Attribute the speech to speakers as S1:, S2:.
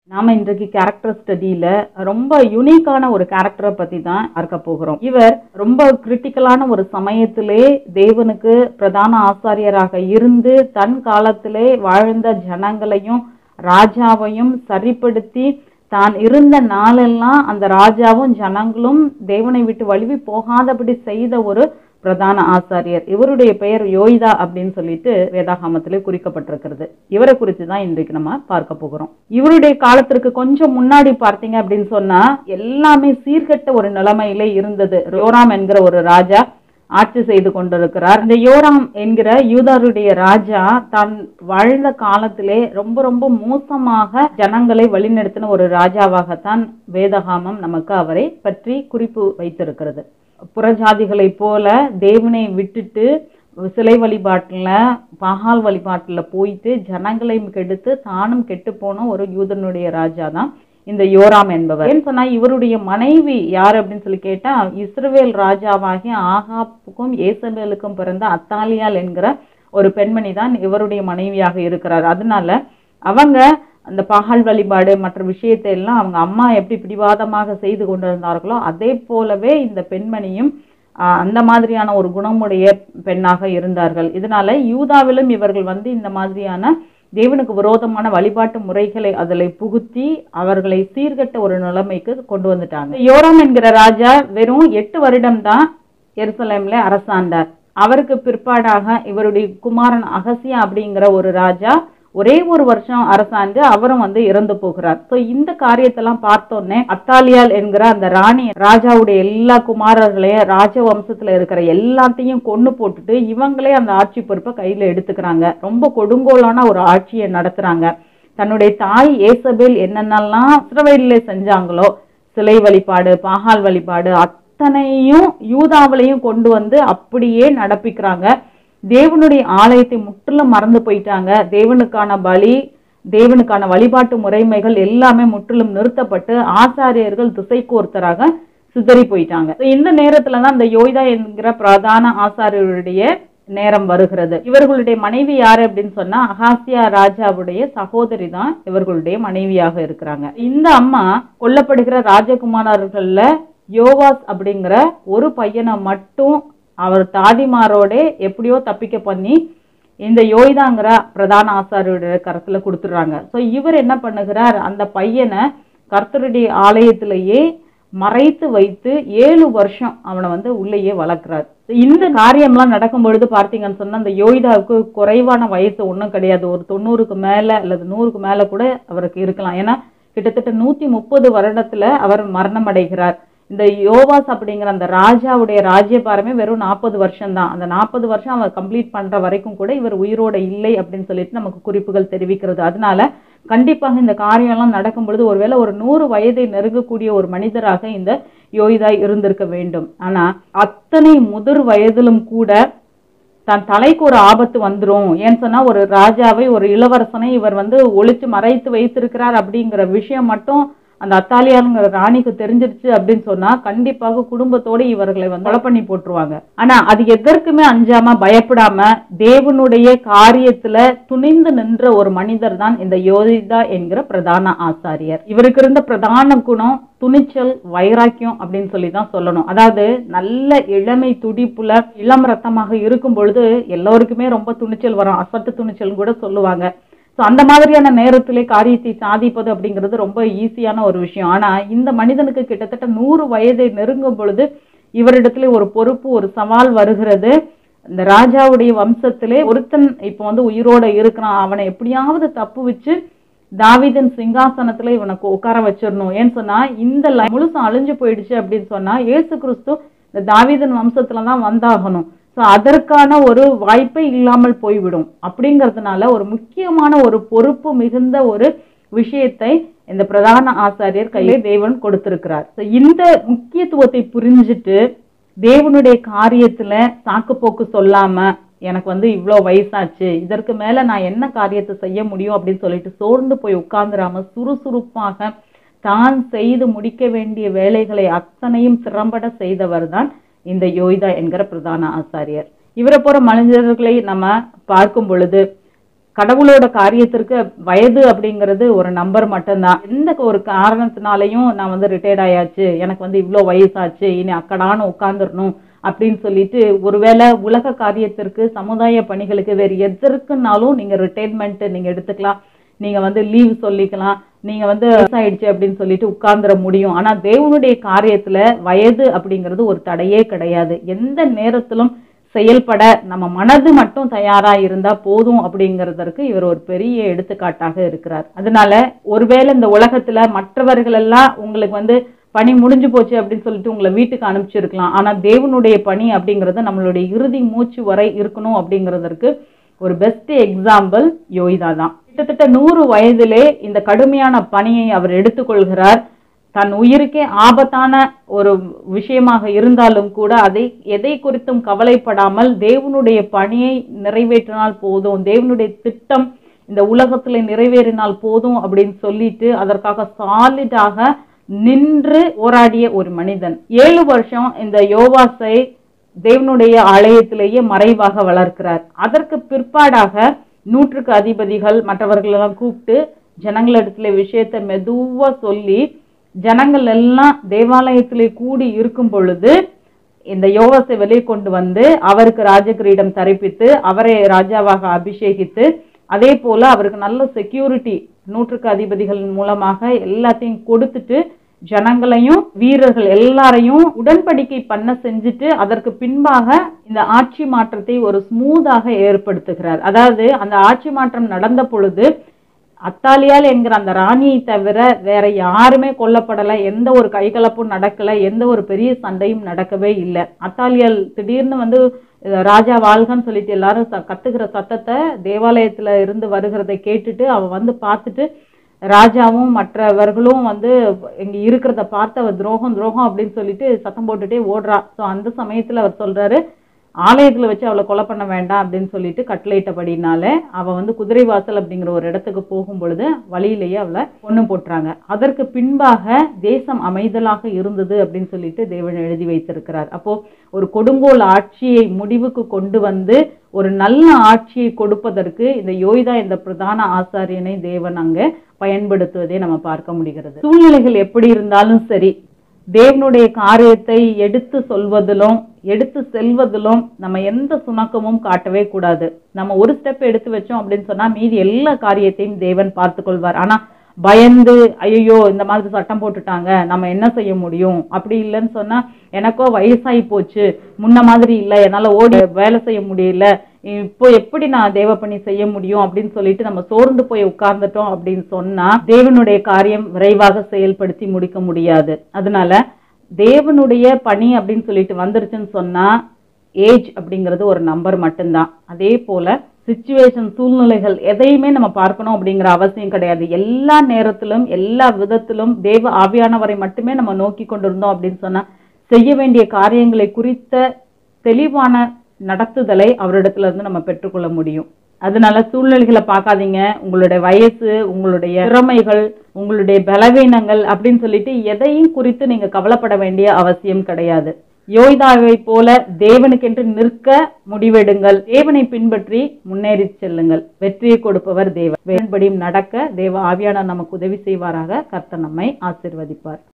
S1: நாம இன்றைக்கு கேரக்டர் ஸ்டடியில ரொம்ப யுனிக்கான ஒரு கேரக்டரை பத்தி தான் பார்க்க போகிறோம் இவர் ரொம்ப கிரிட்டிக்கலான ஒரு சமயத்திலே தேவனுக்கு பிரதான ஆசாரியராக இருந்து தன் காலத்திலே வாழ்ந்த ஜனங்களையும் ராஜாவையும் சரிப்படுத்தி தான் இருந்த நாளெல்லாம் அந்த ராஜாவும் ஜனங்களும் தேவனை விட்டு வழுவி போகாதபடி செய்த ஒரு பிரதான ஆசாரியர் இவருடைய பெயர் யோய்தா அப்படின்னு சொல்லிட்டு வேதாகமத்திலே குறிக்கப்பட்டிருக்கிறது இவரை குறித்து தான் இன்றைக்கு நம்ம பார்க்க போகிறோம் இவருடைய காலத்திற்கு கொஞ்சம் முன்னாடி பார்த்தீங்க அப்படின்னு சொன்னா எல்லாமே சீர்கெட்ட ஒரு நிலைமையிலே இருந்தது யோராம் என்கிற ஒரு ராஜா ஆட்சி செய்து கொண்டிருக்கிறார் இந்த யோராம் என்கிற யூதாருடைய ராஜா தான் வாழ்ந்த காலத்திலே ரொம்ப ரொம்ப மோசமாக ஜனங்களை வழிநடத்தின ஒரு ராஜாவாகத்தான் வேதகாமம் நமக்கு அவரை பற்றி குறிப்பு வைத்திருக்கிறது புறஜாதிகளைப் போல தேவனை விட்டுட்டு சிலை வழிபாட்டில் பகால் வழிபாட்டில் போயிட்டு ஜனங்களையும் கெடுத்து தானும் கெட்டு போன ஒரு யூதனுடைய ராஜா தான் இந்த யோராம் என்பவர் ஏன்னு சொன்னா இவருடைய மனைவி யார் அப்படின்னு சொல்லி கேட்டா இஸ்ரவேல் ராஜாவாகிய ஆகாப்புக்கும் ஏசபேலுக்கும் பிறந்த அத்தாலியால் என்கிற ஒரு பெண்மணி தான் இவருடைய மனைவியாக இருக்கிறார் அதனால அவங்க அந்த பகல் வழிபாடு மற்ற விஷயத்தை எல்லாம் அவங்க அம்மா எப்படி பிடிவாதமாக செய்து கொண்டிருந்தார்களோ அதே போலவே இந்த பெண்மணியும் ஆஹ், அந்த மாதிரியான ஒரு குணமுடைய பெண்ணாக இருந்தார்கள் இதனால யூதாவிலும் இவர்கள் வந்து இந்த மாதிரியான தேவனுக்கு விரோதமான வழிபாட்டு முறைகளை அதில் புகுத்தி அவர்களை சீர்கெட்ட ஒரு நிலைமைக்கு கொண்டு வந்துட்டாங்க யோராம் என்கிற ராஜா வெறும் எட்டு வருடம் தான் எருசலேம்ல அரசாண்டார் அவருக்கு பிற்பாடாக இவருடைய குமாரன் அகசியா அப்படிங்கிற ஒரு ராஜா ஒரே ஒரு வருஷம் அரசாண்டு அவரும் வந்து இறந்து போகிறார் சோ இந்த காரியத்தெல்லாம் பார்த்தோன்னே அத்தாலியால் என்கிற அந்த ராணி ராஜாவுடைய எல்லா குமாரர்களையும் ராஜ வம்சத்துல இருக்கிற எல்லாத்தையும் கொன்னு போட்டுட்டு இவங்களே அந்த ஆட்சி பொறுப்பை கையில எடுத்துக்கிறாங்க ரொம்ப கொடுங்கோலான ஒரு ஆட்சியை நடத்துறாங்க தன்னுடைய தாய் ஏசபேல் என்னென்னலாம் இஸ்ரவேலிலே செஞ்சாங்களோ சிலை வழிபாடு பாகால் வழிபாடு அத்தனையும் யூதாவிலையும் கொண்டு வந்து அப்படியே நடப்பிக்கிறாங்க தேவனுடைய ஆலயத்தை முற்றிலும் மறந்து போயிட்டாங்க தேவனுக்கான பலி தேவனுக்கான வழிபாட்டு முறைமைகள் எல்லாமே முற்றிலும் நிறுத்தப்பட்டு ஆசாரியர்கள் திசைக்கோர்த்தராக சிதறி போயிட்டாங்க So, இந்த நேரத்துல தான் இந்த யோய்தா என்கிற பிரதான ஆசாரியருடைய நேரம் வருகிறது இவர்களுடைய மனைவி யாரு அப்படின்னு சொன்னா அகாசியா ராஜாவுடைய சகோதரி தான் இவர்களுடைய மனைவியாக இருக்கிறாங்க இந்த அம்மா கொல்லப்படுகிற ராஜகுமாரர்கள்ல யோவாஸ் அப்படிங்கிற ஒரு பையனை மட்டும் அவர் தாதிமாரோட எப்படியோ தப்பிக்க பண்ணி இந்த யோய்தாங்கிற பிரதான ஆசாரியுடைய கரத்துல கொடுத்துடுறாங்க ஸோ இவர் என்ன பண்ணுகிறார் அந்த பையனை கர்த்தருடைய ஆலயத்திலேயே மறைத்து வைத்து ஏழு வருஷம் அவனை வந்து உள்ளேயே வளர்க்குறார் இந்த காரியம்லாம் நடக்கும் பொழுது பார்த்தீங்கன்னு சொன்னா அந்த யோய்தாவுக்கு குறைவான வயசு ஒன்றும் கிடையாது ஒரு தொண்ணூறுக்கு மேல அல்லது நூறுக்கு மேல கூட அவருக்கு இருக்கலாம் ஏன்னா கிட்டத்தட்ட நூத்தி முப்பது வருடத்துல அவர் மரணம் அடைகிறார் இந்த யோவாஸ் அப்படிங்கிற அந்த ராஜாவுடைய ராஜ்யபாரமே வெறும் நாற்பது வருஷம் தான் அந்த நாற்பது வருஷம் அவர் கம்ப்ளீட் பண்ற வரைக்கும் கூட இவர் உயிரோட இல்லை அப்படின்னு சொல்லிட்டு நமக்கு குறிப்புகள் தெரிவிக்கிறது அதனால கண்டிப்பாக இந்த காரியம்லாம் நடக்கும் பொழுது ஒருவேளை ஒரு நூறு வயதை நெருங்கக்கூடிய ஒரு மனிதராக இந்த யோய்தா இருந்திருக்க வேண்டும் ஆனா அத்தனை முதிர் வயதிலும் கூட தன் தலைக்கு ஒரு ஆபத்து வந்துரும் ஏன்னு சொன்னா ஒரு ராஜாவை ஒரு இளவரசனை இவர் வந்து ஒளிச்சு மறைத்து வைத்திருக்கிறார் அப்படிங்கிற விஷயம் மட்டும் அந்த அத்தாலியாருங்கிற ராணிக்கு தெரிஞ்சிருச்சு அப்படின்னு சொன்னா கண்டிப்பாக குடும்பத்தோட இவர்களை வந்து கொலை பண்ணி போட்டுருவாங்க ஆனா அது எதற்குமே அஞ்சாம பயப்படாம தேவனுடைய காரியத்துல துணிந்து நின்ற ஒரு மனிதர் தான் இந்த யோதிதா என்கிற பிரதான ஆசாரியர் இவருக்கு இருந்த பிரதான குணம் துணிச்சல் வைராக்கியம் அப்படின்னு சொல்லி தான் சொல்லணும் அதாவது நல்ல இளமை துடிப்புல இளம் ரத்தமாக இருக்கும் பொழுது எல்லோருக்குமே ரொம்ப துணிச்சல் வரும் அசட்டு துணிச்சல் கூட சொல்லுவாங்க ஸோ அந்த மாதிரியான நேரத்திலே காரியத்தை சாதிப்பது அப்படிங்கிறது ரொம்ப ஈஸியான ஒரு விஷயம் ஆனா இந்த மனிதனுக்கு கிட்டத்தட்ட நூறு வயதை நெருங்கும் பொழுது இவரிடத்துல ஒரு பொறுப்பு ஒரு சவால் வருகிறது இந்த ராஜாவுடைய வம்சத்திலே ஒருத்தன் இப்போ வந்து உயிரோட இருக்கிறான் அவனை எப்படியாவது தப்பு வச்சு தாவீதின் சிங்காசனத்துல இவனுக்கு உட்கார வச்சிடணும் ஏன்னு சொன்னா இந்த லை- முழுசும் அழிஞ்சு போயிடுச்சு அப்படின்னு சொன்னா இயேசு கிறிஸ்து இந்த தாவீதின் வம்சத்துல தான் வந்தாகணும் ஸோ அதற்கான ஒரு வாய்ப்பே இல்லாமல் போய்விடும் அப்படிங்கிறதுனால ஒரு முக்கியமான ஒரு பொறுப்பு மிகுந்த ஒரு விஷயத்தை இந்த பிரதான ஆசாரியர் கையிலே தேவன் கொடுத்திருக்கிறார் So, இந்த முக்கியத்துவத்தை புரிஞ்சுட்டு தேவனுடைய காரியத்துல சாக்குப்போக்கு சொல்லாம எனக்கு வந்து இவ்வளோ வயசாச்சு இதற்கு மேல நான் என்ன காரியத்தை செய்ய முடியும் அப்படின்னு சொல்லிட்டு சோர்ந்து போய் உட்கார்ந்துராம சுறுசுறுப்பாக தான் செய்து முடிக்க வேண்டிய வேலைகளை அத்தனையும் திறம்பட செய்தவர் தான் இந்த யோய்தா என்கிற பிரதான ஆசாரியர் இவரை போற மனிதர்களை நம்ம பார்க்கும் பொழுது கடவுளோட காரியத்திற்கு வயது அப்படிங்கிறது ஒரு நம்பர் மட்டும்தான் எந்த ஒரு காரணத்தினாலையும் நான் வந்து ரிட்டையர்ட் ஆயாச்சு எனக்கு வந்து இவ்வளோ வயசாச்சு இனி அக்கடான்னு உட்காந்துடணும் அப்படின்னு சொல்லிட்டு ஒருவேளை உலக காரியத்திற்கு சமுதாய பணிகளுக்கு வேறு எதற்குனாலும் நீங்க ரிட்டையர்மெண்ட் நீங்க எடுத்துக்கலாம் நீங்க வந்து லீவ் சொல்லிக்கலாம் நீங்க வந்து வயசாயிடுச்சு அப்படின்னு சொல்லிட்டு உட்கார்ந்துட முடியும் ஆனா தேவனுடைய காரியத்துல வயது அப்படிங்கிறது ஒரு தடையே கிடையாது எந்த நேரத்திலும் செயல்பட நம்ம மனது மட்டும் தயாரா இருந்தா போதும் அப்படிங்கிறதற்கு இவர் ஒரு பெரிய எடுத்துக்காட்டாக இருக்கிறார் அதனால ஒருவேளை இந்த உலகத்துல மற்றவர்கள் எல்லாம் உங்களுக்கு வந்து பணி முடிஞ்சு போச்சு அப்படின்னு சொல்லிட்டு உங்களை வீட்டுக்கு அனுப்பிச்சிருக்கலாம் ஆனா தேவனுடைய பணி அப்படிங்கிறது நம்மளுடைய இறுதி மூச்சு வரை இருக்கணும் அப்படிங்கிறதற்கு ஒரு பெஸ்ட் எக்ஸாம்பிள் யோய்தா தான் கிட்டத்தட்ட நூறு வயதிலே இந்த கடுமையான பணியை அவர் எடுத்துக்கொள்கிறார் தன் உயிருக்கே ஆபத்தான ஒரு விஷயமாக இருந்தாலும் கூட அதை எதை குறித்தும் கவலைப்படாமல் தேவனுடைய பணியை நிறைவேற்றினால் போதும் தேவனுடைய திட்டம் இந்த உலகத்துல நிறைவேறினால் போதும் அப்படின்னு சொல்லிட்டு அதற்காக சாலிடாக நின்று போராடிய ஒரு மனிதன் ஏழு வருஷம் இந்த யோவாசை தேவனுடைய ஆலயத்திலேயே மறைவாக வளர்க்கிறார் அதற்கு பிற்பாடாக நூற்றுக்கு அதிபதிகள் மற்றவர்களெல்லாம் கூப்பிட்டு ஜனங்களிடத்துல விஷயத்தை மெதுவா சொல்லி ஜனங்கள் எல்லாம் தேவாலயத்திலே கூடி இருக்கும் பொழுது இந்த யோவாசை வெளியே கொண்டு வந்து அவருக்கு ராஜகிரீடம் தரிப்பித்து அவரை ராஜாவாக அபிஷேகித்து அதே போல அவருக்கு நல்ல செக்யூரிட்டி நூற்றுக்கு அதிபதிகள் மூலமாக எல்லாத்தையும் கொடுத்துட்டு ஜனங்களையும் வீரர்கள் எல்லாரையும் உடன்படிக்கை பண்ண செஞ்சுட்டு அதற்கு பின்பாக இந்த ஆட்சி மாற்றத்தை ஒரு ஸ்மூதாக ஏற்படுத்துகிறார் அதாவது அந்த ஆட்சி மாற்றம் நடந்த பொழுது அத்தாலியால் என்கிற அந்த ராணியை தவிர வேற யாருமே கொல்லப்படலை எந்த ஒரு கைகலப்பும் நடக்கல எந்த ஒரு பெரிய சண்டையும் நடக்கவே இல்லை அத்தாலியால் திடீர்னு வந்து அஹ், ராஜா வாழ்கன்னு சொல்லிட்டு எல்லாரும் ச- கத்துக்கிற சத்தத்தை தேவாலயத்துல இருந்து வருகிறதை கேட்டுட்டு அவ வந்து பார்த்துட்டு ராஜாவும் மற்றவர்களும் வந்து இங்க இருக்கிறத பார்த்து அவர் துரோகம் துரோகம் அப்படின்னு சொல்லிட்டு சத்தம் போட்டுட்டே ஓடுறா ஸோ அந்த சமயத்துல அவர் சொல்றாரு ஆலயத்துல வச்சு அவளை கொலை பண்ண வேண்டாம் அப்படின்னு சொல்லிட்டு கட்டளையிட்டபடினால அவ வந்து குதிரைவாசல் அப்படிங்கிற ஒரு இடத்துக்கு போகும் பொழுது வழியிலேயே அவளை கொன்னு போட்டுறாங்க அதற்கு பின்பாக தேசம் அமைதலாக இருந்தது அப்படின்னு சொல்லிட்டு தேவன் எழுதி வைத்திருக்கிறார் அப்போ ஒரு கொடுங்கோல் ஆட்சியை முடிவுக்கு கொண்டு வந்து ஒரு நல்ல ஆட்சியை கொடுப்பதற்கு இந்த யோய்தா இந்த பிரதான ஆசாரியனை தேவன் அங்க பயன்படுத்துவதை நம்ம பார்க்க முடிகிறது சூழ்நிலைகள் எப்படி இருந்தாலும் சரி தேவனுடைய காரியத்தை எடுத்து சொல்வதிலும் எடுத்து செல்வதிலும் நம்ம எந்த சுணக்கமும் காட்டவே கூடாது நம்ம ஒரு ஸ்டெப் எடுத்து வச்சோம் அப்படின்னு சொன்னா மீதி எல்லா காரியத்தையும் தேவன் பார்த்து கொள்வார் ஆனா பயந்து ஐயோ இந்த மாதிரி சட்டம் போட்டுட்டாங்க நம்ம என்ன செய்ய முடியும் அப்படி இல்லைன்னு சொன்னா எனக்கோ வயசாகி போச்சு முன்ன மாதிரி இல்லை என்னால ஓடி வேலை செய்ய முடியல இப்போ எப்படி நான் தேவ பணி செய்ய முடியும் அப்படின்னு சொல்லிட்டு நம்ம சோர்ந்து போய் உட்கார்ந்துட்டோம் அப்படின்னு சொன்னா தேவனுடைய காரியம் விரைவாக செயல்படுத்தி முடிக்க முடியாது அதனால தேவனுடைய பணி அப்படின்னு சொல்லிட்டு வந்துருச்சுன்னு சொன்னா ஏஜ் அப்படிங்கிறது ஒரு நம்பர் மட்டும்தான் அதே போல சுச்சுவேஷன் சூழ்நிலைகள் எதையுமே நம்ம பார்க்கணும் அப்படிங்கிற அவசியம் கிடையாது எல்லா நேரத்திலும் எல்லா விதத்திலும் தேவ ஆவியானவரை மட்டுமே நம்ம நோக்கி கொண்டிருந்தோம் அப்படின்னு சொன்னா செய்ய வேண்டிய காரியங்களை குறித்த தெளிவான நடத்துதலை அவரிடத்துல இருந்து நம்ம பெற்றுக்கொள்ள முடியும் அதனால சூழ்நிலைகளை பார்க்காதீங்க உங்களுடைய வயசு உங்களுடைய திறமைகள் உங்களுடைய பலவீனங்கள் அப்படின்னு சொல்லிட்டு எதையும் குறித்து நீங்க கவலைப்பட வேண்டிய அவசியம் கிடையாது யோய்தாவை போல தேவனுக்கென்று நிற்க முடிவெடுங்கள் தேவனை பின்பற்றி முன்னேறி செல்லுங்கள் வெற்றியை கொடுப்பவர் தேவன் வேண்படியும் நடக்க தேவ ஆவியானவர் நமக்கு உதவி செய்வாராக கர்த்தர் நம்மை ஆசிர்வதிப்பார்